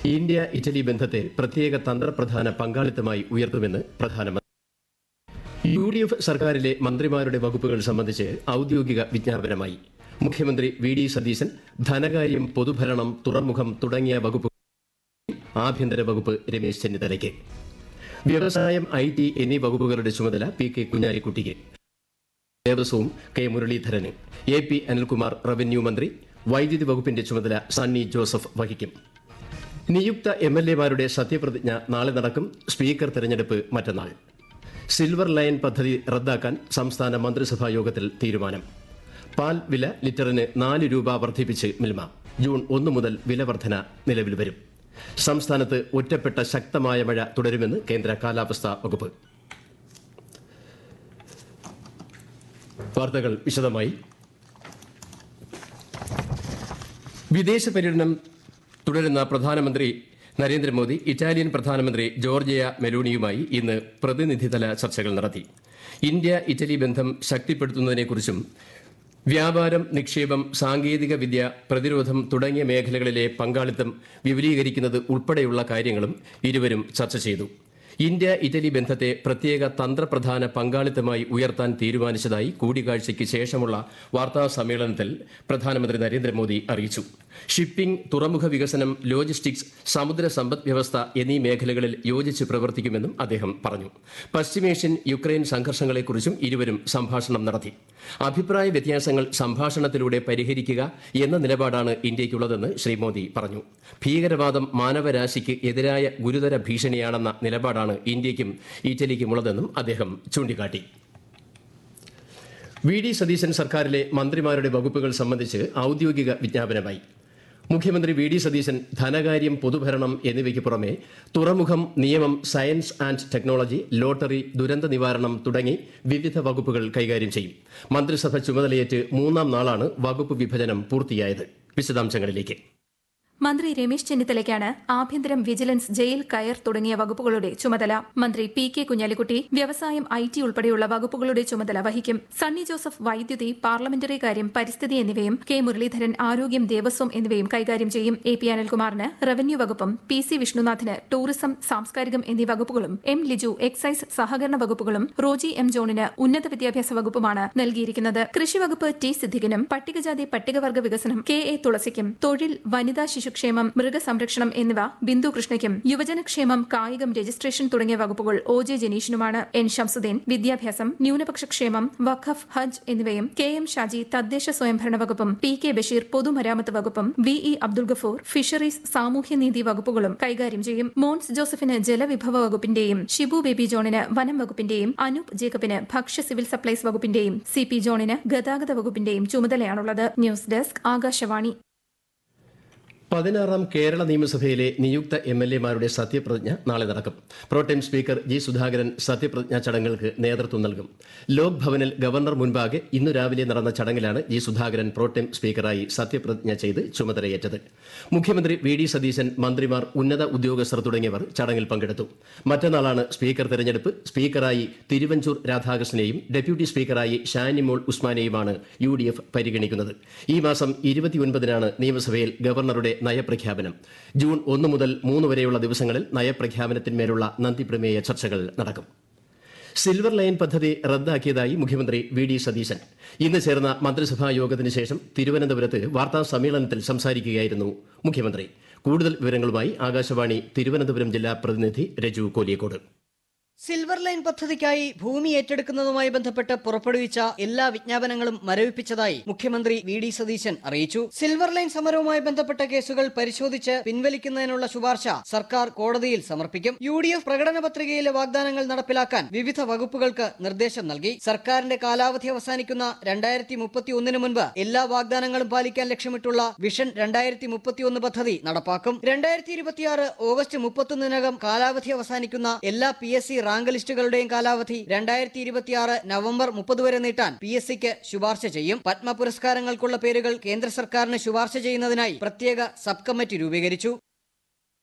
India Italy ബന്ധത്തെ പ്രത്യേക തന്ത്രപ്രധാന പങ്കാളിത്തമായി ഉയർത്തുമെന്ന് പ്രധാനമന്ത്രി യു ഡി എഫ് സർക്കാരിലെ മന്ത്രിമാരുടെ വകുപ്പുകൾ സംബന്ധിച്ച് ഔദ്യോഗിക വിജ്ഞാപനമായി മുഖ്യമന്ത്രി വി ഡി സതീശൻ ധനകാര്യം പൊതുഭരണം തുറമുഖം തുടങ്ങിയ വകുപ്പ് ആഭ്യന്തര വകുപ്പ് രമേശ് ചെന്നിത്തലയ്ക്ക് വ്യവസായം ഐ ടി എന്നീ വകുപ്പുകളുടെ ചുമതല പി കെ കുഞ്ഞാലിക്കുട്ടിക്ക് ദേവസ്വവും കെ മുരളീധരന് എ പി അനിൽകുമാർ റവന്യൂ മന്ത്രി വൈദ്യുതി വകുപ്പിന്റെ ചുമതല സണ്ണി ജോസഫ് വഹിക്കും നിയുക്ത എം എൽ എമാരുടെ സത്യപ്രതിജ്ഞ നാളെ നടക്കും സ്പീക്കർ തെരഞ്ഞെടുപ്പ് മറ്റന്നാൾ സിൽവർ ലൈൻ പദ്ധതി റദ്ദാക്കാൻ സംസ്ഥാന മന്ത്രിസഭാ യോഗത്തിൽ തീരുമാനം പാൽ വില ലിറ്ററിന് നാല് രൂപ വർദ്ധിപ്പിച്ച് മിൽമ ജൂൺ ഒന്ന് മുതൽ വില വർധന നിലവിൽ വരും സംസ്ഥാനത്ത് ഒറ്റപ്പെട്ട ശക്തമായ മഴ തുടരുമെന്ന് കേന്ദ്ര കാലാവസ്ഥാ വകുപ്പ് വാർത്തകൾ വിശദമായി വിദേശ പര്യടനം തുടരുന്ന പ്രധാനമന്ത്രി നരേന്ദ്രമോദി ഇറ്റാലിയൻ പ്രധാനമന്ത്രി ജോർജിയ മെലോണിയുമായി ഇന്ന് പ്രതിനിധിതല ചർച്ചകൾ നടത്തി ഇന്ത്യ ഇറ്റലി ബന്ധം ശക്തിപ്പെടുത്തുന്നതിനെക്കുറിച്ചും വ്യാപാരം നിക്ഷേപം സാങ്കേതിക വിദ്യ പ്രതിരോധം തുടങ്ങിയ മേഖലകളിലെ പങ്കാളിത്തം വിപുലീകരിക്കുന്നത് ഉൾപ്പെടെയുള്ള കാര്യങ്ങളും ഇരുവരും ചർച്ച ചെയ്തു ഇന്ത്യ ഇറ്റലി ബന്ധത്തെ പ്രത്യേക തന്ത്രപ്രധാന പങ്കാളിത്തമായി ഉയർത്താൻ തീരുമാനിച്ചതായി കൂടിക്കാഴ്ചയ്ക്ക് ശേഷമുള്ള വാർത്താ സമ്മേളനത്തിൽ പ്രധാനമന്ത്രി നരേന്ദ്രമോദി അറിയിച്ചു ഷിപ്പിംഗ് തുറമുഖ വികസനം ലോജിസ്റ്റിക്സ് സമുദ്ര സമ്പദ് വ്യവസ്ഥ എന്നീ മേഖലകളിൽ യോജിച്ച് പ്രവർത്തിക്കുമെന്നും അദ്ദേഹം പറഞ്ഞു പശ്ചിമേഷ്യൻ യുക്രൈൻ സംഘർഷങ്ങളെക്കുറിച്ചും ഇരുവരും സംഭാഷണം നടത്തി അഭിപ്രായ വ്യത്യാസങ്ങൾ സംഭാഷണത്തിലൂടെ പരിഹരിക്കുക എന്ന നിലപാടാണ് ഇന്ത്യയ്ക്കുള്ളതെന്ന് ശ്രീ മോദി പറഞ്ഞു ഭീകരവാദം മാനവരാശിക്ക് എതിരായ ഗുരുതര ഭീഷണിയാണെന്ന നിലപാടാണ് ഇന്ത്യയ്ക്കും ഇറ്റലിക്കുമുള്ളതെന്നും അദ്ദേഹം ചൂണ്ടിക്കാട്ടി വി ഡി സതീശൻ സർക്കാരിലെ മന്ത്രിമാരുടെ വകുപ്പുകൾ സംബന്ധിച്ച് ഔദ്യോഗിക വിജ്ഞാപനമായി മുഖ്യമന്ത്രി വി ഡി സതീശൻ ധനകാര്യം പൊതുഭരണം എന്നിവയ്ക്ക് പുറമെ തുറമുഖം നിയമം സയൻസ് ആൻഡ് ടെക്നോളജി ലോട്ടറി ദുരന്ത നിവാരണം തുടങ്ങി വിവിധ വകുപ്പുകൾ കൈകാര്യം ചെയ്യും മന്ത്രിസഭ ചുമതലയേറ്റ് മൂന്നാം നാളാണ് വകുപ്പ് വിഭജനം പൂർത്തിയായത് വിശദാംശങ്ങളിലേക്ക് മന്ത്രി രമേശ് ചെന്നിത്തലയ്ക്കാണ് ആഭ്യന്തരം വിജിലൻസ് ജയിൽ കയർ തുടങ്ങിയ വകുപ്പുകളുടെ ചുമതല മന്ത്രി പി കെ കുഞ്ഞാലിക്കുട്ടി വ്യവസായം ഐ ടി ഉൾപ്പെടെയുള്ള വകുപ്പുകളുടെ ചുമതല വഹിക്കും സണ്ണി ജോസഫ് വൈദ്യുതി പാർലമെന്ററി കാര്യം പരിസ്ഥിതി എന്നിവയും കെ മുരളീധരൻ ആരോഗ്യം ദേവസ്വം എന്നിവയും കൈകാര്യം ചെയ്യും എ പി അനിൽകുമാറിന് റവന്യൂ വകുപ്പും പി സി വിഷ്ണുനാഥിന് ടൂറിസം സാംസ്കാരികം എന്നീ വകുപ്പുകളും എം ലിജു എക്സൈസ് സഹകരണ വകുപ്പുകളും റോജി എം ജോണിന് ഉന്നത വിദ്യാഭ്യാസ വകുപ്പുമാണ് നൽകിയിരിക്കുന്നത് കൃഷി വകുപ്പ് ടി സിദ്ദിഖിനും പട്ടികജാതി പട്ടികവർഗ വികസനം കെ എ തുളസിക്കും തൊഴിൽ വനിതാ ശിശുക്ഷേമം മൃഗസംരക്ഷണം എന്നിവ ബിന്ദു കൃഷ്ണയ്ക്കും യുവജനക്ഷേമം കായികം രജിസ്ട്രേഷൻ തുടങ്ങിയ വകുപ്പുകൾ ഒ ജെ ജനീഷിനുമാണ് എൻ ഷംസുദ്ദീൻ വിദ്യാഭ്യാസം ന്യൂനപക്ഷ ക്ഷേമം വഖഫ് ഹജ്ജ് എന്നിവയും കെ എം ഷാജി തദ്ദേശ സ്വയംഭരണ വകുപ്പും പി കെ ബഷീർ പൊതുമരാമത്ത് വകുപ്പും V E Abdul Gafoor fisheries സാമൂഹ്യനീതി വകുപ്പുകളും കൈകാര്യം ചെയ്യും മോൻസ് ജോസഫിന് ജലവിഭവ വകുപ്പിന്റെയും ഷിബു ബേബി ജോണിന് വനം വകുപ്പിന്റെയും അനൂപ് ജേക്കബിന് ഭക്ഷ്യ സിവിൽ സപ്ലൈസ് വകുപ്പിന്റെയും സി പി ജോണിന് ഗതാഗത വകുപ്പിന്റെയും ചുമതലയാണുള്ളത് ന്യൂസ് ഡെസ്ക് ആകാശവാണി പതിനാറാം കേരള നിയമസഭയിലെ നിയുക്ത എം എൽ എമാരുടെ സത്യപ്രതിജ്ഞ നാളെ നടക്കും പ്രോട്ടേം സ്പീക്കർ ജി സുധാകരൻ സത്യപ്രതിജ്ഞാ ചടങ്ങുകൾക്ക് നേതൃത്വം നൽകും ലോക് ഭവനിൽ ഗവർണർ മുൻപാകെ ഇന്നു രാവിലെ നടന്ന ചടങ്ങിലാണ് ജി സുധാകരൻ പ്രോട്ടേം സ്പീക്കറായി സത്യപ്രതിജ്ഞ ചെയ്ത് ചുമതലയേറ്റത് മുഖ്യമന്ത്രി വി ഡി സതീശൻ മന്ത്രിമാർ ഉന്നത ഉദ്യോഗസ്ഥർ തുടങ്ങിയവർ ചടങ്ങിൽ പങ്കെടുത്തു മറ്റന്നാളാണ് സ്പീക്കർ തെരഞ്ഞെടുപ്പ് സ്പീക്കറായി തിരുവഞ്ചൂർ രാധാകൃഷ്ണനെയും ഡെപ്യൂട്ടി സ്പീക്കറായി ഷാനിമോൾ ഉസ്മാനെയുമാണ് യു ഡി എഫ് പരിഗണിക്കുന്നത് ഈ മാസം ഇരുപത്തിയൊൻപതിനാണ് നിയമസഭയിൽ ഗവർണറുടെ നയപ്രഖ്യാപനം ജൂൺ ഒന്ന് മുതൽ മൂന്ന് വരെയുള്ള ദിവസങ്ങളിൽ നയപ്രഖ്യാപനത്തിന്മേലുള്ള നന്ദിപ്രമേയ ചർച്ചകൾ നടക്കും സിൽവർ ലൈൻ പദ്ധതി റദ്ദാക്കിയതായി മുഖ്യമന്ത്രി വി ഡി സതീശൻ ഇന്ന് ചേർന്ന മന്ത്രിസഭാ യോഗത്തിന് ശേഷം തിരുവനന്തപുരത്ത് വാർത്താ സമ്മേളനത്തിൽ സംസാരിക്കുകയായിരുന്നു മുഖ്യമന്ത്രി കൂടുതൽ വിവരങ്ങളുമായി ആകാശവാണി തിരുവനന്തപുരം ജില്ലാ പ്രതിനിധി രജു കോലിയക്കോട് സിൽവർ ലൈൻ പദ്ധതിക്കായി ഭൂമി ഏറ്റെടുക്കുന്നതുമായി ബന്ധപ്പെട്ട് പുറപ്പെടുവിച്ച എല്ലാ വിജ്ഞാപനങ്ങളും മരവിപ്പിച്ചതായി മുഖ്യമന്ത്രി വി ഡി സതീശൻ അറിയിച്ചു സിൽവർ ലൈൻ സമരവുമായി ബന്ധപ്പെട്ട കേസുകൾ പരിശോധിച്ച് പിൻവലിക്കുന്നതിനുള്ള ശുപാർശ സർക്കാർ കോടതിയിൽ സമർപ്പിക്കും യു ഡി എഫ് പ്രകടന പത്രികയിലെ വാഗ്ദാനങ്ങൾ നടപ്പിലാക്കാൻ വിവിധ വകുപ്പുകൾക്ക് നിർദ്ദേശം നൽകി സർക്കാരിന്റെ കാലാവധി അവസാനിക്കുന്ന രണ്ടായിരത്തി മുപ്പത്തി ഒന്നിന് മുൻപ് എല്ലാ വാഗ്ദാനങ്ങളും പാലിക്കാൻ ലക്ഷ്യമിട്ടുള്ള വിഷൻ രണ്ടായിരത്തി മുപ്പത്തിയൊന്ന് പദ്ധതി നടപ്പാക്കും രണ്ടായിരത്തി ഇരുപത്തിയാറ് ഓഗസ്റ്റ് മുപ്പത്തൊന്നിനകം കാലാവധി അവസാനിക്കുന്ന എല്ലാ പി എസ് സി റാങ്ക് ലിസ്റ്റുകളുടെയും കാലാവധി രണ്ടായിരത്തി ഇരുപത്തിയാറ് നവംബർ മുപ്പത് വരെ നീട്ടാൻ പി എസ് സിക്ക് ശുപാർശ ചെയ്യും പത്മ പുരസ്കാരങ്ങൾക്കുള്ള പേരുകൾ കേന്ദ്ര സർക്കാരിന് ശുപാർശ ചെയ്യുന്നതിനായി പ്രത്യേക സബ് കമ്മിറ്റി രൂപീകരിച്ചു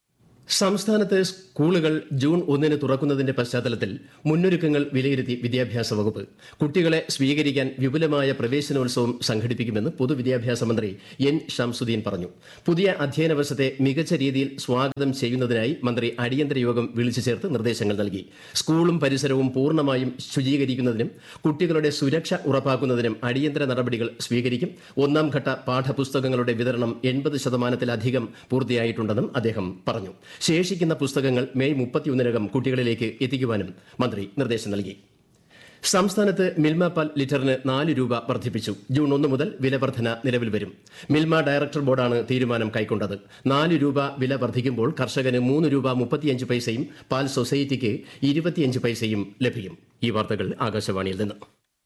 സംസ്ഥാനത്ത് സ്കൂളുകൾ ജൂൺ ഒന്നിന് തുറക്കുന്നതിന്റെ പശ്ചാത്തലത്തിൽ മുന്നൊരുക്കങ്ങൾ വിലയിരുത്തി വിദ്യാഭ്യാസ വകുപ്പ് കുട്ടികളെ സ്വീകരിക്കാൻ വിപുലമായ പ്രവേശനോത്സവം സംഘടിപ്പിക്കുമെന്ന് പൊതുവിദ്യാഭ്യാസ മന്ത്രി എൻ ഷംസുദ്ദീൻ പറഞ്ഞു പുതിയ അധ്യയന വർഷത്തെ മികച്ച രീതിയിൽ സ്വാഗതം ചെയ്യുന്നതിനായി മന്ത്രി അടിയന്തര യോഗം വിളിച്ചു ചേർത്ത് നിർദ്ദേശങ്ങൾ നൽകി സ്കൂളും പരിസരവും പൂർണ്ണമായും ശുചീകരിക്കുന്നതിനും കുട്ടികളുടെ സുരക്ഷ ഉറപ്പാക്കുന്നതിനും അടിയന്തര നടപടികൾ സ്വീകരിക്കും ഒന്നാം ഘട്ട പാഠപുസ്തകങ്ങളുടെ വിതരണം എൺപത് ശതമാനത്തിലധികം പൂർത്തിയായിട്ടുണ്ടെന്നും അദ്ദേഹം പറഞ്ഞു ശേഷിക്കുന്ന പുസ്തകങ്ങൾ മെയ് മുപ്പത്തിയൊന്നിനകം കുട്ടികളിലേക്ക് എത്തിക്കുവാനും മന്ത്രി നിർദ്ദേശം നൽകി സംസ്ഥാനത്ത് മിൽമ പാൽ ലിറ്ററിന് നാല് രൂപ വർദ്ധിപ്പിച്ചു ജൂൺ ഒന്ന് മുതൽ വില വർധന നിലവിൽ വരും മിൽമ ഡയറക്ടർ ബോർഡാണ് തീരുമാനം കൈക്കൊണ്ടത് നാല് രൂപ വില വർദ്ധിക്കുമ്പോൾ കർഷകന് മൂന്ന് രൂപ മുപ്പത്തിയഞ്ച് പൈസയും പാൽ സൊസൈറ്റിക്ക് ഇരുപത്തിയഞ്ച് പൈസയും ലഭിക്കും ഈ വാർത്തകൾ ആകാശവാണിയിൽ നിന്ന്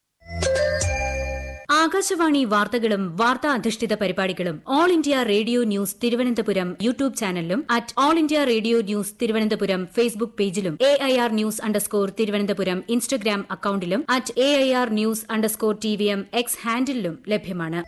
ആകാശവാണി വാർത്തകളും വാർത്താ അധിഷ്ഠിത പരിപാടികളും all India radio news Thiruvananthapuram YouTube ചാനലിലും at all India radio news Thiruvananthapuram Facebook പേജിലും A I R news underscore Thiruvananthapuram Instagram അക്കൌണ്ടിലും at A I R news underscore T V M X ഹാൻഡിലും ലഭ്യമാണ്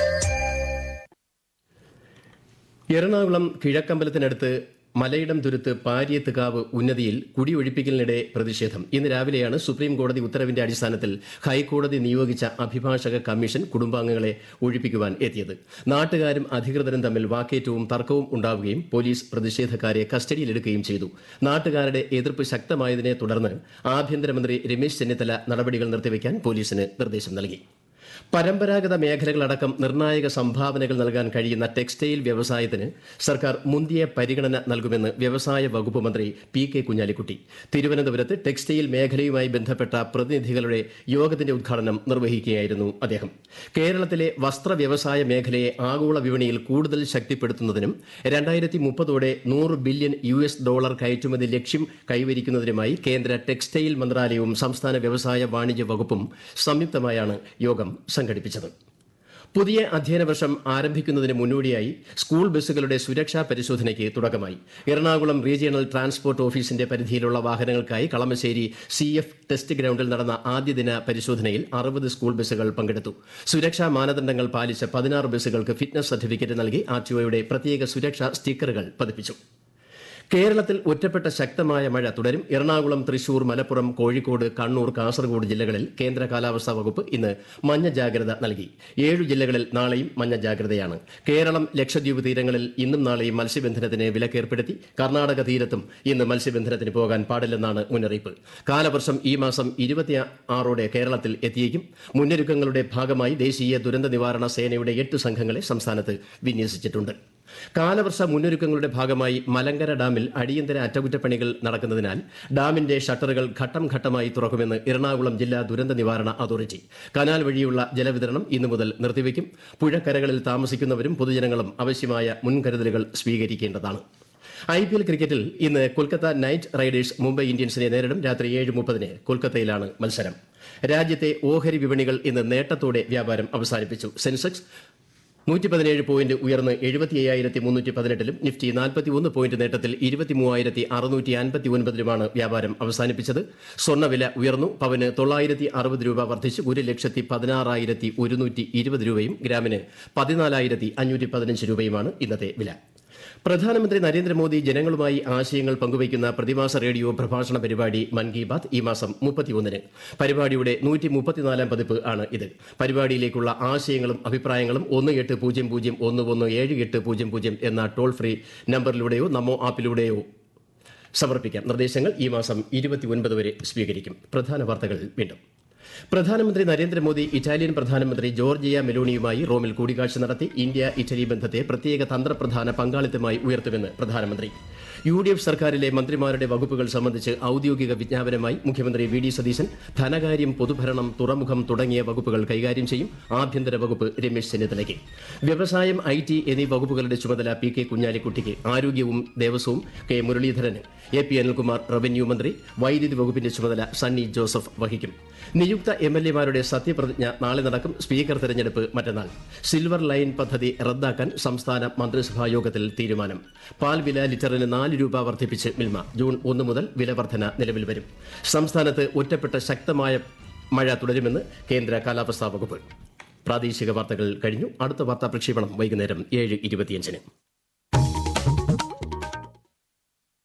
എറണാകുളം കിഴക്കമ്പലത്തിനടുത്ത് മലയിടം തുരുത്ത് പാരിയത്തുകാവ് ഉന്നതിയിൽ കുടിയൊഴിപ്പിക്കലിനിടെ പ്രതിഷേധം ഇന്ന് രാവിലെയാണ് സുപ്രീം കോടതി ഉത്തരവിന്റെ അടിസ്ഥാനത്തിൽ ഹൈക്കോടതി നിയോഗിച്ച അഭിഭാഷക കമ്മീഷൻ കുടുംബാംഗങ്ങളെ ഒഴിപ്പിക്കുവാൻ എത്തിയത് നാട്ടുകാരും അധികൃതരും തമ്മിൽ വാക്കേറ്റവും തർക്കവും ഉണ്ടാവുകയും പോലീസ് പ്രതിഷേധക്കാരെ കസ്റ്റഡിയിലെടുക്കുകയും ചെയ്തു നാട്ടുകാരുടെ എതിർപ്പ് ശക്തമായതിനെ തുടർന്ന് ആഭ്യന്തരമന്ത്രി രമേശ് ചെന്നിത്തല നടപടികൾ നിർത്തിവെക്കാൻ പോലീസിന് നിർദ്ദേശം നൽകി പരമ്പരാഗത മേഖലകളടക്കം നിർണായക സംഭാവനകൾ നൽകാൻ കഴിയുന്ന ടെക്സ്റ്റൈൽ വ്യവസായത്തിന് സർക്കാർ മുന്തിയ പരിഗണന നൽകുമെന്ന് വ്യവസായ വകുപ്പ് മന്ത്രി പി കെ കുഞ്ഞാലിക്കുട്ടി തിരുവനന്തപുരത്ത് ടെക്സ്റ്റൈൽ മേഖലയുമായി ബന്ധപ്പെട്ട പ്രതിനിധികളുടെ യോഗത്തിന്റെ ഉദ്ഘാടനം നിർവഹിക്കുകയായിരുന്നു അദ്ദേഹം കേരളത്തിലെ വസ്ത്ര വ്യവസായ മേഖലയെ ആഗോള വിപണിയിൽ കൂടുതൽ ശക്തിപ്പെടുത്തുന്നതിനും രണ്ടായിരത്തി മുപ്പതോടെ നൂറ് ബില്യൺ യു എസ് ഡോളർ കയറ്റുമതി ലക്ഷ്യം കൈവരിക്കുന്നതിനുമായി കേന്ദ്ര ടെക്സ്റ്റൈൽ മന്ത്രാലയവും സംസ്ഥാന വ്യവസായ വാണിജ്യ വകുപ്പും സംയുക്തമായാണ് യോഗം സംഘടിപ്പിച്ചത് പുതിയ അധ്യയന വർഷം ആരംഭിക്കുന്നതിന് മുന്നോടിയായി സ്കൂൾ ബസ്സുകളുടെ സുരക്ഷാ പരിശോധനയ്ക്ക് തുടക്കമായി എറണാകുളം റീജിയണൽ ട്രാൻസ്പോർട്ട് ഓഫീസിന്റെ പരിധിയിലുള്ള വാഹനങ്ങൾക്കായി കളമശ്ശേരി സി എഫ് ടെസ്റ്റ് ഗ്രൌണ്ടിൽ നടന്ന ആദ്യദിന പരിശോധനയിൽ അറുപത് സ്കൂൾ ബസ്സുകൾ പങ്കെടുത്തു സുരക്ഷാ മാനദണ്ഡങ്ങൾ പാലിച്ച പതിനാറ് ബസ്സുകൾക്ക് ഫിറ്റ്നസ് സർട്ടിഫിക്കറ്റ് നൽകി ആർടിഒയുടെ പ്രത്യേക സുരക്ഷാ സ്റ്റിക്കറുകൾ പതിപ്പിച്ചു കേരളത്തിൽ ഒറ്റപ്പെട്ട ശക്തമായ മഴ തുടരും എറണാകുളം തൃശൂർ മലപ്പുറം കോഴിക്കോട് കണ്ണൂർ കാസർഗോഡ് ജില്ലകളിൽ കേന്ദ്ര കാലാവസ്ഥാ വകുപ്പ് ഇന്ന് മഞ്ഞ ജാഗ്രത നൽകി ഏഴു ജില്ലകളിൽ നാളെയും മഞ്ഞ ജാഗ്രതയാണ് കേരളം ലക്ഷദ്വീപ് തീരങ്ങളിൽ ഇന്നും നാളെയും മത്സ്യബന്ധനത്തിന് വിലക്കേർപ്പെടുത്തി കർണാടക തീരത്തും ഇന്ന് മത്സ്യബന്ധനത്തിന് പോകാൻ പാടില്ലെന്നാണ് മുന്നറിയിപ്പ് കാലവർഷം ഈ മാസം ഇരുപത്തി ആറോടെ കേരളത്തിൽ എത്തിയേക്കും മുന്നൊരുക്കങ്ങളുടെ ഭാഗമായി ദേശീയ ദുരന്ത നിവാരണ സേനയുടെ എട്ട് സംഘങ്ങളെ സംസ്ഥാനത്ത് വിന്യസിച്ചിട്ടുണ്ട് കാലവർഷ മുന്നൊരുക്കങ്ങളുടെ ഭാഗമായി മലങ്കര ഡാമിൽ അടിയന്തര അറ്റകുറ്റപ്പണികൾ നടക്കുന്നതിനാൽ ഡാമിന്റെ ഷട്ടറുകൾ ഘട്ടം ഘട്ടമായി തുറക്കുമെന്ന് എറണാകുളം ജില്ലാ ദുരന്ത നിവാരണ അതോറിറ്റി കനാൽ വഴിയുള്ള ജലവിതരണം ഇന്നു മുതൽ നിർത്തിവെക്കും പുഴക്കരകളിൽ താമസിക്കുന്നവരും പൊതുജനങ്ങളും ആവശ്യമായ മുൻകരുതലുകൾ സ്വീകരിക്കേണ്ടതാണ് ഐ പി എൽ ക്രിക്കറ്റിൽ ഇന്ന് കൊൽക്കത്ത നൈറ്റ് റൈഡേഴ്സ് മുംബൈ ഇന്ത്യൻസിനെ നേരിടും രാത്രി ഏഴ് മുപ്പതിന് കൊൽക്കത്തയിലാണ് മത്സരം രാജ്യത്തെ ഓഹരി വിപണികൾ ഇന്ന് നേട്ടത്തോടെ വ്യാപാരം അവസാനിപ്പിച്ചു സെൻസെക്സ് നൂറ്റി പതിനേഴ് പോയിന്റ് ഉയർന്ന് എഴുപത്തി അയ്യായിരത്തി മുന്നൂറ്റി പതിനെട്ടിലും നിഫ്റ്റി നാൽപ്പത്തി ഒന്ന് പോയിന്റ് നേട്ടത്തിൽ ഇരുപത്തി മൂവായിരത്തി അറുന്നൂറ്റി അൻപത്തി ഒൻപതിലുമാണ് വ്യാപാരം അവസാനിപ്പിച്ചത് സ്വർണ്ണവില ഉയർന്നു പവന് തൊള്ളായിരത്തി അറുപത് രൂപ വർദ്ധിച്ച് ഒരു ലക്ഷത്തി പതിനാറായിരത്തി ഒരുന്നൂറ്റി ഇരുപത് രൂപയും ഗ്രാമിന് പതിനാലായിരത്തി അഞ്ഞൂറ്റി പതിനഞ്ച് രൂപയുമാണ് ഇന്നത്തെ വില പ്രധാനമന്ത്രി നരേന്ദ്രമോദി ജനങ്ങളുമായി ആശയങ്ങൾ പങ്കുവയ്ക്കുന്ന പ്രതിമാസ റേഡിയോ പ്രഭാഷണ പരിപാടി മൻ കി ബാത് ഈ മാസം മുപ്പത്തിയൊന്നിന് പരിപാടിയുടെ നൂറ്റി മുപ്പത്തിനാലാം പതിപ്പ് ആണ് ഇത് പരിപാടിയിലേക്കുള്ള ആശയങ്ങളും അഭിപ്രായങ്ങളും ഒന്ന് എട്ട് പൂജ്യം പൂജ്യം ഒന്ന് ഒന്ന് ഏഴ് എട്ട് പൂജ്യം പൂജ്യം എന്ന ടോൾ ഫ്രീ നമ്പറിലൂടെയോ നമോ ആപ്പിലൂടെയോ സമർപ്പിക്കാം നിർദ്ദേശങ്ങൾ ഈ മാസം ഇരുപത്തിയൊൻപത് വരെ സ്വീകരിക്കും പ്രധാന വാർത്തകൾ വീണ്ടും പ്രധാനമന്ത്രി നരേന്ദ്രമോദി ഇറ്റാലിയൻ പ്രധാനമന്ത്രി ജോർജിയ മെലോണിയുമായി റോമിൽ കൂടിക്കാഴ്ച നടത്തി ഇന്ത്യ ഇറ്റലി ബന്ധത്തെ പ്രത്യേക തന്ത്രപ്രധാന പങ്കാളിത്തമായി ഉയർത്തുമെന്ന് പ്രധാനമന്ത്രി യു ഡി എഫ് സർക്കാരിലെ മന്ത്രിമാരുടെ വകുപ്പുകൾ സംബന്ധിച്ച് ഔദ്യോഗിക വിജ്ഞാപനമായി മുഖ്യമന്ത്രി വി ഡി സതീശൻ ധനകാര്യം പൊതുഭരണം തുറമുഖം തുടങ്ങിയ വകുപ്പുകൾ കൈകാര്യം ചെയ്യും ആഭ്യന്തര വകുപ്പ് രമേശ് ചെന്നിത്തലയ്ക്ക് വ്യവസായം ഐ ടി എന്നീ വകുപ്പുകളുടെ ചുമതല പി കെ കുഞ്ഞാലിക്കുട്ടിക്ക് ആരോഗ്യവും ദേവസ്വവും കെ മുരളീധരന് എ പി അനിൽകുമാർ റവന്യൂ മന്ത്രി വൈദ്യുതി വകുപ്പിന്റെ ചുമതല സണ്ണി ജോസഫ് വഹിക്കും നിയുക്ത എം എൽ എമാരുടെ സത്യപ്രതിജ്ഞ നാളെ നടക്കും സ്പീക്കർ തെരഞ്ഞെടുപ്പ് മറ്റന്നാൾ സിൽവർ ലൈൻ പദ്ധതി റദ്ദാക്കാൻ സംസ്ഥാന മന്ത്രിസഭാ യോഗത്തിൽ തീരുമാനം പാൽ വില ലിറ്ററിന് നാല് രൂപ വർദ്ധിപ്പിച്ച് മിൽമ ജൂൺ ഒന്ന് മുതൽ വില വർധന നിലവിൽ വരും സംസ്ഥാനത്ത് ഒറ്റപ്പെട്ട ശക്തമായ മഴ തുടരുമെന്ന് കേന്ദ്ര കാലാവസ്ഥാ വകുപ്പ് പ്രാദേശിക വാർത്തകൾ കഴിഞ്ഞു അടുത്ത വാർത്താ പ്രക്ഷേപണം വൈകുന്നേരം ഏഴ് ഇരുപത്തിയഞ്ചിന്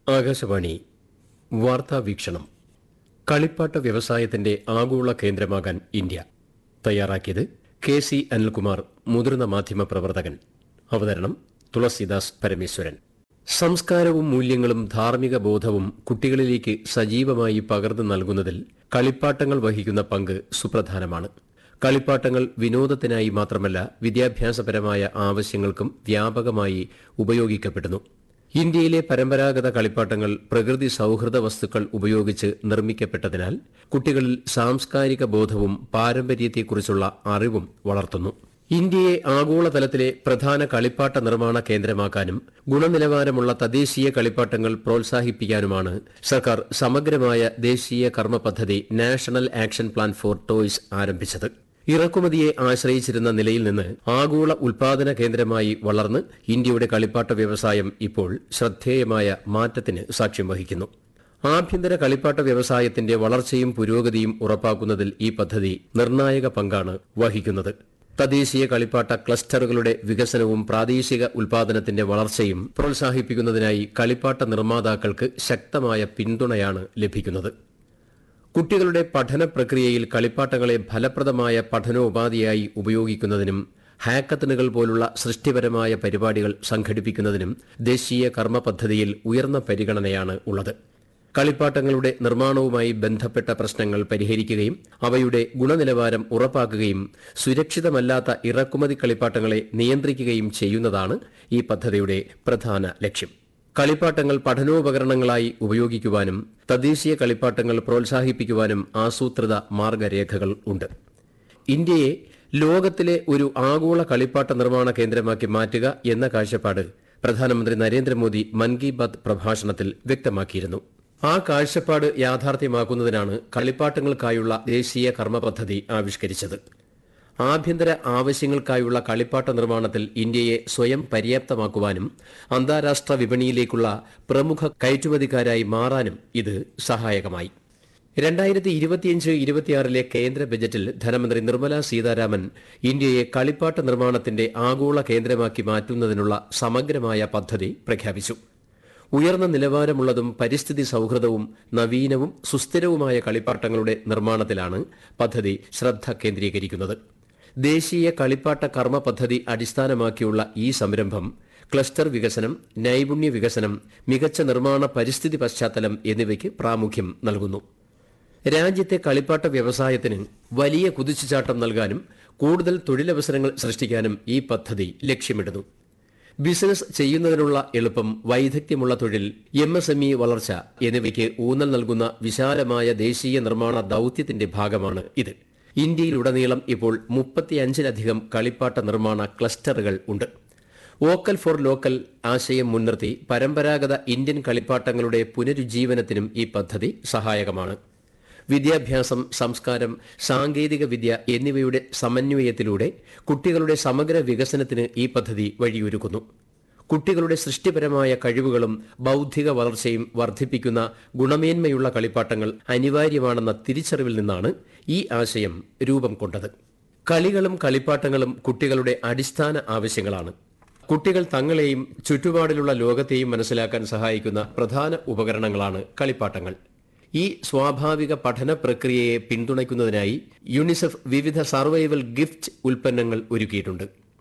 ആകാശവാണി വാർത്താ വീക്ഷണം കളിപ്പാട്ട വ്യവസായത്തിന്റെ ആഗോള കേന്ദ്രമാകാൻ ഇന്ത്യ തയ്യാറാക്കിയത് കെ സി അനിൽകുമാർ മുതിർന്ന മാധ്യമ പ്രവർത്തകൻ അവതരണം തുളസിദാസ് പരമേശ്വരൻ സംസ്കാരവും മൂല്യങ്ങളും ധാർമ്മിക ബോധവും കുട്ടികളിലേക്ക് സജീവമായി പകർന്നു നൽകുന്നതിൽ കളിപ്പാട്ടങ്ങൾ വഹിക്കുന്ന പങ്ക് സുപ്രധാനമാണ് കളിപ്പാട്ടങ്ങൾ വിനോദത്തിനായി മാത്രമല്ല വിദ്യാഭ്യാസപരമായ ആവശ്യങ്ങൾക്കും വ്യാപകമായി ഉപയോഗിക്കപ്പെടുന്നു ഇന്ത്യയിലെ പരമ്പരാഗത കളിപ്പാട്ടങ്ങൾ പ്രകൃതി സൌഹൃദ വസ്തുക്കൾ ഉപയോഗിച്ച് നിർമ്മിക്കപ്പെട്ടതിനാൽ കുട്ടികളിൽ സാംസ്കാരിക ബോധവും പാരമ്പര്യത്തെക്കുറിച്ചുള്ള അറിവും വളർത്തുന്നു ഇന്ത്യയെ ആഗോളതലത്തിലെ പ്രധാന കളിപ്പാട്ട നിർമ്മാണ കേന്ദ്രമാക്കാനും ഗുണനിലവാരമുള്ള തദ്ദേശീയ കളിപ്പാട്ടങ്ങൾ പ്രോത്സാഹിപ്പിക്കാനുമാണ് സർക്കാർ സമഗ്രമായ ദേശീയ കർമ്മ പദ്ധതി national action plan for toys ആരംഭിച്ചത് ഇറക്കുമതിയെ ആശ്രയിച്ചിരുന്ന നിലയിൽ നിന്ന് ആഗോള ഉൽപാദന കേന്ദ്രമായി വളർന്ന് ഇന്ത്യയുടെ കളിപ്പാട്ട വ്യവസായം ഇപ്പോൾ ശ്രദ്ധേയമായ മാറ്റത്തിന് സാക്ഷ്യം വഹിക്കുന്നു ആഭ്യന്തര കളിപ്പാട്ട വ്യവസായത്തിന്റെ വളർച്ചയും പുരോഗതിയും ഉറപ്പാക്കുന്നതിൽ ഈ പദ്ധതി നിർണായക പങ്കാണ് വഹിക്കുന്നത് തദ്ദേശീയ കളിപ്പാട്ട ക്ലസ്റ്ററുകളുടെ വികസനവും പ്രാദേശിക ഉൽപാദനത്തിന്റെ വളർച്ചയും പ്രോത്സാഹിപ്പിക്കുന്നതിനായി കളിപ്പാട്ട നിർമ്മാതാക്കൾക്ക് ശക്തമായ പിന്തുണയാണ് ലഭിക്കുന്നത് കുട്ടികളുടെ പഠന പ്രക്രിയയിൽ കളിപ്പാട്ടങ്ങളെ ഫലപ്രദമായ പഠനോപാധിയായി ഉപയോഗിക്കുന്നതിനും ഹാക്കത്തണുകൾ പോലുള്ള സൃഷ്ടിപരമായ പരിപാടികൾ സംഘടിപ്പിക്കുന്നതിനും ദേശീയ കർമ്മ പദ്ധതിയിൽ ഉയർന്ന പരിഗണനയാണ് ഉള്ളത് കളിപ്പാട്ടങ്ങളുടെ നിർമ്മാണവുമായി ബന്ധപ്പെട്ട പ്രശ്നങ്ങൾ പരിഹരിക്കുകയും അവയുടെ ഗുണനിലവാരം ഉറപ്പാക്കുകയും സുരക്ഷിതമല്ലാത്ത ഇറക്കുമതി കളിപ്പാട്ടങ്ങളെ നിയന്ത്രിക്കുകയും ചെയ്യുന്നതാണ് ഈ പദ്ധതിയുടെ പ്രധാന ലക്ഷ്യം കളിപ്പാട്ടങ്ങൾ പഠനോപകരണങ്ങളായി ഉപയോഗിക്കുവാനും തദ്ദേശീയ കളിപ്പാട്ടങ്ങൾ പ്രോത്സാഹിപ്പിക്കുവാനും ആസൂത്രിത മാർഗരേഖകൾ ഉണ്ട് ഇന്ത്യയെ ലോകത്തിലെ ഒരു ആഗോള കളിപ്പാട്ട നിർമ്മാണ കേന്ദ്രമാക്കി മാറ്റുക എന്ന കാഴ്ചപ്പാട് പ്രധാനമന്ത്രി നരേന്ദ്രമോദി മൻ കി ബാത് പ്രഭാഷണത്തിൽ വ്യക്തമാക്കിയിരുന്നു ആ കാഴ്ചപ്പാട് യാഥാർത്ഥ്യമാക്കുന്നതിനാണ് കളിപ്പാട്ടങ്ങൾക്കായുള്ള ദേശീയ കർമ്മ പദ്ധതി ആവിഷ്കരിച്ചത് ആഭ്യന്തര ആവശ്യങ്ങൾക്കായുള്ള കളിപ്പാട്ട നിർമ്മാണത്തിൽ ഇന്ത്യയെ സ്വയം പര്യാപ്തമാക്കുവാനും അന്താരാഷ്ട്ര വിപണിയിലേക്കുള്ള പ്രമുഖ കയറ്റുമതിക്കാരായി മാറാനും ഇത് സഹായകമായി രണ്ടായിരത്തി ഇരുപത്തിയഞ്ച് ഇരുപത്തിയാറിലെ കേന്ദ്ര ബജറ്റിൽ ധനമന്ത്രി നിർമ്മല സീതാരാമൻ ഇന്ത്യയെ കളിപ്പാട്ട നിർമ്മാണത്തിന്റെ ആഗോള കേന്ദ്രമാക്കി മാറ്റുന്നതിനുള്ള സമഗ്രമായ പദ്ധതി പ്രഖ്യാപിച്ചു ഉയർന്ന നിലവാരമുള്ളതും പരിസ്ഥിതി സൌഹൃദവും നവീനവും സുസ്ഥിരവുമായ കളിപ്പാട്ടങ്ങളുടെ നിർമ്മാണത്തിലാണ് പദ്ധതി ശ്രദ്ധ കേന്ദ്രീകരിക്കുന്നത് ദേശീയ കളിപ്പാട്ട കർമ്മ പദ്ധതി അടിസ്ഥാനമാക്കിയുള്ള ഈ സംരംഭം ക്ലസ്റ്റർ വികസനം നൈപുണ്യ വികസനം മികച്ച നിർമ്മാണ പരിസ്ഥിതി പശ്ചാത്തലം എന്നിവയ്ക്ക് പ്രാമുഖ്യം നൽകുന്നു രാജ്യത്തെ കളിപ്പാട്ട വ്യവസായത്തിന് വലിയ കുതിച്ചുചാട്ടം നൽകാനും കൂടുതൽ തൊഴിലവസരങ്ങൾ സൃഷ്ടിക്കാനും ഈ പദ്ധതി ലക്ഷ്യമിടുന്നു ബിസിനസ് ചെയ്യുന്നതിനുള്ള എളുപ്പം വൈദഗ്ധ്യമുള്ള തൊഴിൽ എം എസ് എം ഇ വളർച്ച എന്നിവയ്ക്ക് ഊന്നൽ നൽകുന്ന വിശാലമായ ദേശീയ നിർമ്മാണ ദൌത്യത്തിന്റെ ഭാഗമാണ് ഇത് ഇന്ത്യയിലുടനീളം ഇപ്പോൾ മുപ്പത്തിയഞ്ചിലധികം കളിപ്പാട്ട നിർമ്മാണ ക്ലസ്റ്ററുകൾ ഉണ്ട് വോക്കൽ ഫോർ ലോക്കൽ ആശയം മുൻനിർത്തി പരമ്പരാഗത ഇന്ത്യൻ കളിപ്പാട്ടങ്ങളുടെ പുനരുജ്ജീവനത്തിനും ഈ പദ്ധതി സഹായകമാണ് വിദ്യാഭ്യാസം സംസ്കാരം സാങ്കേതിക വിദ്യ എന്നിവയുടെ സമന്വയത്തിലൂടെ കുട്ടികളുടെ സമഗ്ര വികസനത്തിന് ഈ പദ്ധതി വഴിയൊരുക്കുന്നു കുട്ടികളുടെ സൃഷ്ടിപരമായ കഴിവുകളും ബൌദ്ധിക വളർച്ചയും വർദ്ധിപ്പിക്കുന്ന ഗുണമേന്മയുള്ള കളിപ്പാട്ടങ്ങൾ അനിവാര്യമാണെന്ന തിരിച്ചറിവിൽ നിന്നാണ് ഈ ആശയം രൂപം കൊണ്ടത് കളികളും കളിപ്പാട്ടങ്ങളും കുട്ടികളുടെ അടിസ്ഥാന ആവശ്യങ്ങളാണ് കുട്ടികൾ തങ്ങളെയും ചുറ്റുപാടിലുള്ള ലോകത്തെയും മനസ്സിലാക്കാൻ സഹായിക്കുന്ന പ്രധാന ഉപകരണങ്ങളാണ് കളിപ്പാട്ടങ്ങൾ ഈ സ്വാഭാവിക പഠന പ്രക്രിയയെ പിന്തുണയ്ക്കുന്നതിനായി യുണിസെഫ് വിവിധ സർവൈവൽ ഗിഫ്റ്റ് ഉൽപ്പന്നങ്ങൾ ഒരുക്കിയിട്ടുണ്ട്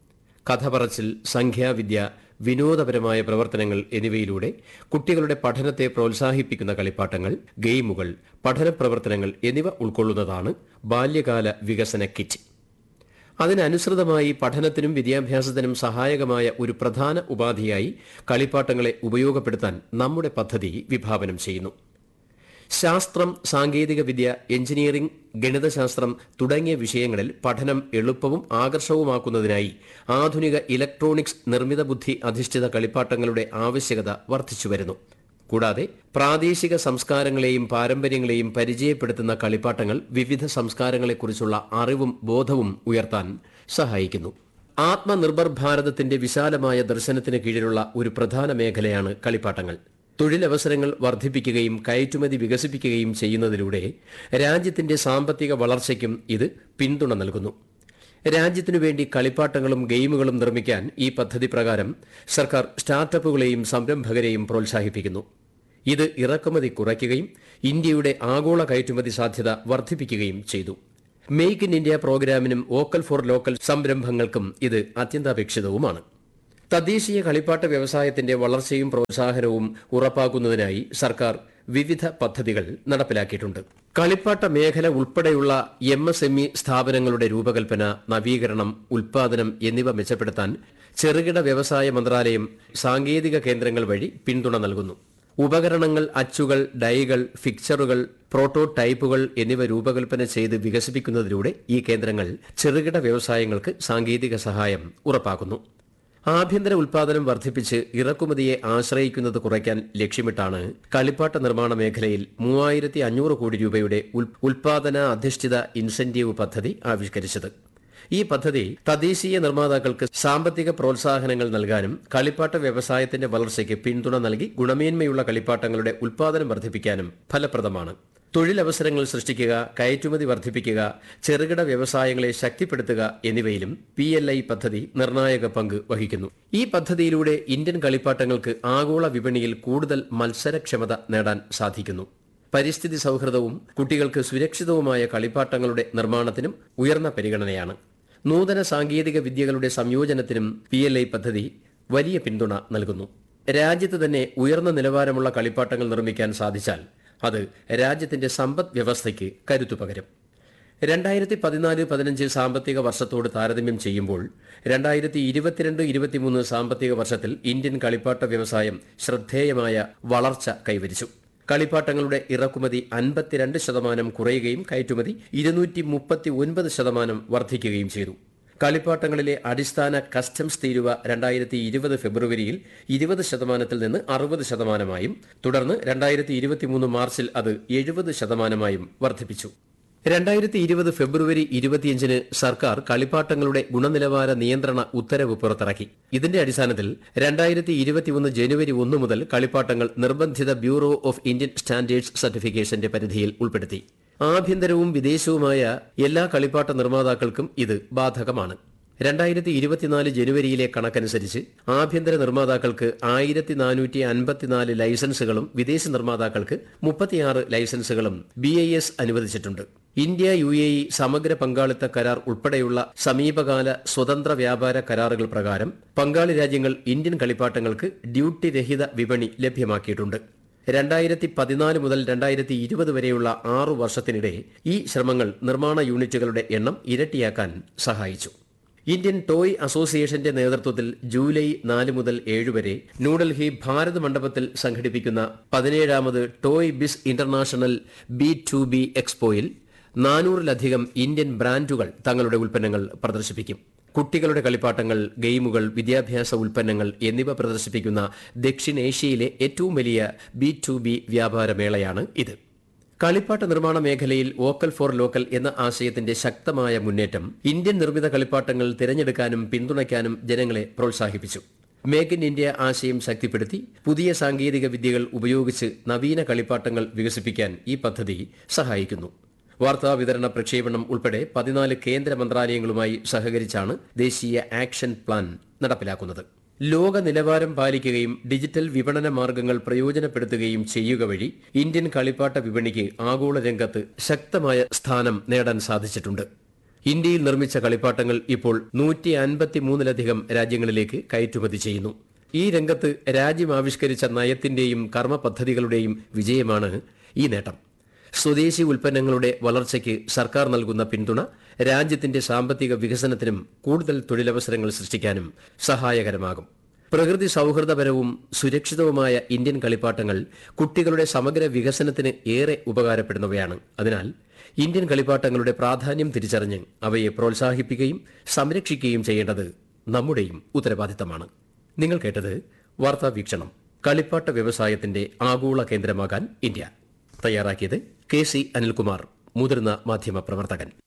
കഥ പറച്ചിൽ സംഖ്യാവിദ്യ വിനോദപരമായ പ്രവർത്തനങ്ങൾ എന്നിവയിലൂടെ കുട്ടികളുടെ പഠനത്തെ പ്രോത്സാഹിപ്പിക്കുന്ന കളിപ്പാട്ടങ്ങൾ ഗെയിമുകൾ പഠന പ്രവർത്തനങ്ങൾ എന്നിവ ഉൾക്കൊള്ളുന്നതാണ് ബാല്യകാല വികസന കിറ്റ് അതിനനുസൃതമായി പഠനത്തിനും വിദ്യാഭ്യാസത്തിനും സഹായകമായ ഒരു പ്രധാന ഉപാധിയായി കളിപ്പാട്ടങ്ങളെ ഉപയോഗപ്പെടുത്താൻ നമ്മുടെ പദ്ധതി വിഭാവനം ചെയ്യുന്നു ശാസ്ത്രം സാങ്കേതികവിദ്യ എഞ്ചിനീയറിംഗ് ഗണിതശാസ്ത്രം തുടങ്ങിയ വിഷയങ്ങളിൽ പഠനം എളുപ്പവും ആകർഷവുമാക്കുന്നതിനായി ആധുനിക ഇലക്ട്രോണിക്സ് നിർമ്മിത ബുദ്ധി അധിഷ്ഠിത കളിപ്പാട്ടങ്ങളുടെ ആവശ്യകത വർദ്ധിച്ചുവരുന്നു കൂടാതെ പ്രാദേശിക സംസ്കാരങ്ങളെയും പാരമ്പര്യങ്ങളെയും പരിചയപ്പെടുത്തുന്ന കളിപ്പാട്ടങ്ങൾ വിവിധ സംസ്കാരങ്ങളെക്കുറിച്ചുള്ള അറിവും ബോധവും ഉയർത്താൻ സഹായിക്കുന്നു ആത്മനിർഭർ ഭാരതത്തിന്റെ വിശാലമായ ദർശനത്തിന് കീഴിലുള്ള ഒരു പ്രധാന മേഖലയാണ് കളിപ്പാട്ടങ്ങൾ തൊഴിലവസരങ്ങൾ വർദ്ധിപ്പിക്കുകയും കയറ്റുമതി വികസിപ്പിക്കുകയും ചെയ്യുന്നതിലൂടെ രാജ്യത്തിന്റെ സാമ്പത്തിക വളർച്ചയ്ക്കും ഇത് പിന്തുണ നൽകുന്നു രാജ്യത്തിനു വേണ്ടി കളിപ്പാട്ടങ്ങളും ഗെയിമുകളും നിർമ്മിക്കാൻ ഈ പദ്ധതി പ്രകാരം സർക്കാർ സ്റ്റാർട്ടപ്പുകളെയും സംരംഭകരെയും പ്രോത്സാഹിപ്പിക്കുന്നു ഇത് ഇറക്കുമതി കുറയ്ക്കുകയും ഇന്ത്യയുടെ ആഗോള കയറ്റുമതി സാധ്യത വർദ്ധിപ്പിക്കുകയും ചെയ്തു മെയ്ക്ക് ഇൻ ഇന്ത്യ പ്രോഗ്രാമിനും വോക്കൽ ഫോർ ലോക്കൽ സംരംഭങ്ങൾക്കും ഇത് അത്യന്താപേക്ഷിതവുമാണ് തദ്ദേശീയ കളിപ്പാട്ട വ്യവസായത്തിന്റെ വളർച്ചയും പ്രോത്സാഹനവും ഉറപ്പാക്കുന്നതിനായി സർക്കാർ വിവിധ പദ്ധതികൾ നടപ്പിലാക്കിയിട്ടുണ്ട് കളിപ്പാട്ട മേഖല ഉൾപ്പെടെയുള്ള എം എസ് എം ഇ സ്ഥാപനങ്ങളുടെ രൂപകൽപ്പന നവീകരണം ഉൽപാദനം എന്നിവ മെച്ചപ്പെടുത്താൻ ചെറുകിട വ്യവസായ മന്ത്രാലയം സാങ്കേതിക കേന്ദ്രങ്ങൾ വഴി പിന്തുണ നൽകുന്നു ഉപകരണങ്ങൾ അച്ചുകൾ ഡൈകൾ ഫിക്ചറുകൾ പ്രോട്ടോടൈപ്പുകൾ എന്നിവ രൂപകൽപ്പന ചെയ്ത് വികസിപ്പിക്കുന്നതിലൂടെ ഈ കേന്ദ്രങ്ങൾ ചെറുകിട വ്യവസായങ്ങൾക്ക് സാങ്കേതിക സഹായം ഉറപ്പാക്കുന്നു ആഭ്യന്തര ഉൽപാദനം വർദ്ധിപ്പിച്ച് ഇറക്കുമതിയെ ആശ്രയിക്കുന്നത് കുറയ്ക്കാൻ ലക്ഷ്യമിട്ടാണ് കളിപ്പാട്ട നിർമ്മാണ മേഖലയിൽ മൂവായിരത്തി അഞ്ഞൂറ് കോടി രൂപയുടെ ഉൽ- ഉൽപാദന അധിഷ്ഠിത ഇൻസെന്റീവ് പദ്ധതി ആവിഷ്കരിച്ചത് ഈ പദ്ധതി തദ്ദേശീയ നിർമ്മാതാക്കൾക്ക് സാമ്പത്തിക പ്രോത്സാഹനങ്ങൾ നൽകാനും കളിപ്പാട്ട വ്യവസായത്തിന്റെ വളർച്ചയ്ക്ക് പിന്തുണ നൽകി ഗുണമേന്മയുള്ള കളിപ്പാട്ടങ്ങളുടെ ഉൽപാദനം വർദ്ധിപ്പിക്കാനും ഫലപ്രദമാണ് തൊഴിലവസരങ്ങൾ സൃഷ്ടിക്കുക കയറ്റുമതി വർദ്ധിപ്പിക്കുക ചെറുകിട വ്യവസായങ്ങളെ ശക്തിപ്പെടുത്തുക എന്നിവയിലും പി എൽ ഐ പദ്ധതി നിർണായക പങ്ക് വഹിക്കുന്നു ഈ പദ്ധതിയിലൂടെ ഇന്ത്യൻ കളിപ്പാട്ടങ്ങൾക്ക് ആഗോള വിപണിയിൽ കൂടുതൽ മത്സരക്ഷമത നേടാൻ സാധിക്കുന്നു പരിസ്ഥിതി സൗഹൃദവും കുട്ടികൾക്ക് സുരക്ഷിതവുമായ കളിപ്പാട്ടങ്ങളുടെ നിർമ്മാണത്തിനും ഉയർന്ന പരിഗണനയാണ് നൂതന സാങ്കേതിക വിദ്യകളുടെ സംയോജനത്തിനും പി എൽ ഐ പദ്ധതി വലിയ പിന്തുണ നൽകുന്നു രാജ്യത്ത് തന്നെ ഉയർന്ന നിലവാരമുള്ള കളിപ്പാട്ടങ്ങൾ നിർമ്മിക്കാൻ സാധിച്ചാൽ അത് രാജ്യത്തിന്റെ സമ്പദ് വ്യവസ്ഥയ്ക്ക് കരുത്തു പകരും രണ്ടായിരത്തി പതിനാല് പതിനഞ്ച് സാമ്പത്തിക വർഷത്തോട് താരതമ്യം ചെയ്യുമ്പോൾ രണ്ടായിരത്തി ഇരുപത്തിരണ്ട് ഇരുപത്തിമൂന്ന് സാമ്പത്തിക വർഷത്തിൽ ഇന്ത്യൻ കളിപ്പാട്ട വ്യവസായം ശ്രദ്ധേയമായ വളർച്ച കൈവരിച്ചു കളിപ്പാട്ടങ്ങളുടെ ഇറക്കുമതി അൻപത്തിരണ്ട് ശതമാനം കുറയുകയും കയറ്റുമതി ഇരുന്നൂറ്റി മുപ്പത്തി ഒൻപത് ശതമാനം വർദ്ധിക്കുകയും ചെയ്തു കളിപ്പാട്ടങ്ങളിലെ അടിസ്ഥാന കസ്റ്റംസ് തീരുവ രണ്ടായിരത്തി ഇരുപത് ഫെബ്രുവരിയിൽ ഇരുപത് ശതമാനത്തിൽ നിന്ന് അറുപത് ശതമാനമായും തുടർന്ന് രണ്ടായിരത്തി ഇരുപത്തിമൂന്ന് മാർച്ചിൽ അത് എഴുപത് ശതമാനമായും വർദ്ധിപ്പിച്ചു രണ്ടായിരത്തി ഇരുപത് ഫെബ്രുവരി ഇരുപത്തിയഞ്ചിന് സർക്കാർ കളിപ്പാട്ടങ്ങളുടെ ഗുണനിലവാര നിയന്ത്രണ ഉത്തരവ് പുറത്തിറക്കി ഇതിന്റെ അടിസ്ഥാനത്തിൽ രണ്ടായിരത്തി ഇരുപത്തിയൊന്ന് ജനുവരി ഒന്ന് മുതൽ കളിപ്പാട്ടങ്ങൾ നിർബന്ധിത ബ്യൂറോ ഓഫ് ഇന്ത്യൻ സ്റ്റാൻഡേർഡ്സ് സർട്ടിഫിക്കേഷന്റെ പരിധിയിൽ ഉൾപ്പെടുത്തി ആഭ്യന്തരവും വിദേശവുമായ എല്ലാ കളിപ്പാട്ട നിർമ്മാതാക്കൾക്കും ഇത് ബാധകമാണ് രണ്ടായിരത്തി ഇരുപത്തിനാല് ജനുവരിയിലെ കണക്കനുസരിച്ച് ആഭ്യന്തര നിർമ്മാതാക്കൾക്ക് ആയിരത്തി നാനൂറ്റി അൻപത്തിനാല് ലൈസൻസുകളും വിദേശ നിർമ്മാതാക്കൾക്ക് മുപ്പത്തിയാറ് ലൈസൻസുകളും ബി ഐ എസ് അനുവദിച്ചിട്ടുണ്ട് ഇന്ത്യ യു എ ഇ സമഗ്ര പങ്കാളിത്ത കരാർ ഉൾപ്പെടെയുള്ള സമീപകാല സ്വതന്ത്ര വ്യാപാര കരാറുകൾ പ്രകാരം പങ്കാളി രാജ്യങ്ങൾ ഇന്ത്യൻ കളിപ്പാട്ടങ്ങൾക്ക് ഡ്യൂട്ടി രഹിത വിപണി ലഭ്യമാക്കിയിട്ടുണ്ട് രണ്ടായിരത്തി പതിനാല് മുതൽ രണ്ടായിരത്തി ഇരുപത് വരെയുള്ള ആറു വർഷത്തിനിടെ ഈ ശ്രമങ്ങൾ നിർമ്മാണ യൂണിറ്റുകളുടെ എണ്ണം ഇരട്ടിയാക്കാൻ സഹായിച്ചു ഇന്ത്യൻ ടോയ് അസോസിയേഷന്റെ നേതൃത്വത്തിൽ ജൂലൈ നാല് മുതൽ ഏഴ് വരെ ന്യൂഡൽഹി ഭാരത് മണ്ഡപത്തിൽ സംഘടിപ്പിക്കുന്ന പതിനേഴാമത് toy biz international B to B എക്സ്പോയിൽ നാനൂറിലധികം ഇന്ത്യൻ ബ്രാൻഡുകൾ തങ്ങളുടെ ഉൽപ്പന്നങ്ങൾ പ്രദർശിപ്പിക്കും കുട്ടികളുടെ കളിപ്പാട്ടങ്ങൾ ഗെയിമുകൾ വിദ്യാഭ്യാസ ഉൽപ്പന്നങ്ങൾ എന്നിവ പ്രദർശിപ്പിക്കുന്ന ദക്ഷിണേഷ്യയിലെ ഏറ്റവും വലിയ ബി ടു ബി വ്യാപാരമേളയാണ് ഇത് കളിപ്പാട്ട നിർമ്മാണ മേഖലയിൽ വോക്കൽ ഫോർ ലോക്കൽ എന്ന ആശയത്തിന്റെ ശക്തമായ മുന്നേറ്റം ഇന്ത്യൻ നിർമ്മിത കളിപ്പാട്ടങ്ങൾ തിരഞ്ഞെടുക്കാനും പിന്തുണയ്ക്കാനും ജനങ്ങളെ പ്രോത്സാഹിപ്പിച്ചു മേക്ക് ഇൻ ഇന്ത്യ ആശയം ശക്തിപ്പെടുത്തി പുതിയ സാങ്കേതിക വിദ്യകൾ ഉപയോഗിച്ച് നവീന കളിപ്പാട്ടങ്ങൾ വികസിപ്പിക്കാൻ ഈ പദ്ധതി സഹായിക്കുന്നു വാർത്താ വിതരണ പ്രക്ഷേപണം ഉൾപ്പെടെ പതിനാല് കേന്ദ്ര മന്ത്രാലയങ്ങളുമായി സഹകരിച്ചാണ് ദേശീയ ആക്ഷൻ പ്ലാൻ നടപ്പിലാക്കുന്നത് ലോക നിലവാരം പാലിക്കുകയും ഡിജിറ്റൽ വിപണന മാർഗങ്ങൾ പ്രയോജനപ്പെടുത്തുകയും ചെയ്യുക വഴി ഇന്ത്യൻ കളിപ്പാട്ട വിപണിക്ക് ആഗോള രംഗത്ത് ശക്തമായ സ്ഥാനം നേടാൻ സാധിച്ചിട്ടുണ്ട് ഇന്ത്യയിൽ നിർമ്മിച്ച കളിപ്പാട്ടങ്ങൾ ഇപ്പോൾ നൂറ്റി അൻപത്തിമൂന്നിലധികം രാജ്യങ്ങളിലേക്ക് കയറ്റുമതി ചെയ്യുന്നു ഈ രംഗത്ത് രാജ്യം ആവിഷ്കരിച്ച നയത്തിന്റെയും കർമ്മ പദ്ധതികളുടെയും വിജയമാണ് ഈ നേട്ടം സ്വദേശി ഉൽപ്പന്നങ്ങളുടെ വളർച്ചയ്ക്ക് സർക്കാർ നൽകുന്ന പിന്തുണ രാജ്യത്തിന്റെ സാമ്പത്തിക വികസനത്തിനും കൂടുതൽ തൊഴിലവസരങ്ങൾ സൃഷ്ടിക്കാനും സഹായകരമാകും പ്രകൃതി സൗഹൃദപരവും സുരക്ഷിതവുമായ ഇന്ത്യൻ കളിപ്പാട്ടങ്ങൾ കുട്ടികളുടെ സമഗ്ര വികസനത്തിന് ഏറെ ഉപകാരപ്പെടുന്നവയാണ് അതിനാൽ ഇന്ത്യൻ കളിപ്പാട്ടങ്ങളുടെ പ്രാധാന്യം തിരിച്ചറിഞ്ഞ് അവയെ പ്രോത്സാഹിപ്പിക്കുകയും സംരക്ഷിക്കുകയും ചെയ്യേണ്ടത് നമ്മുടെയും ഉത്തരവാദിത്തമാണ് നിങ്ങൾ കേട്ടത് വാർത്താ വീക്ഷണം കളിപ്പാട്ട വ്യവസായത്തിന്റെ ആഗോള കേന്ദ്രമാകാൻ ഇന്ത്യ തയ്യാറാക്കിയത് കെ സി അനിൽകുമാർ മുതിർന്ന മാധ്യമ പ്രവർത്തകൻ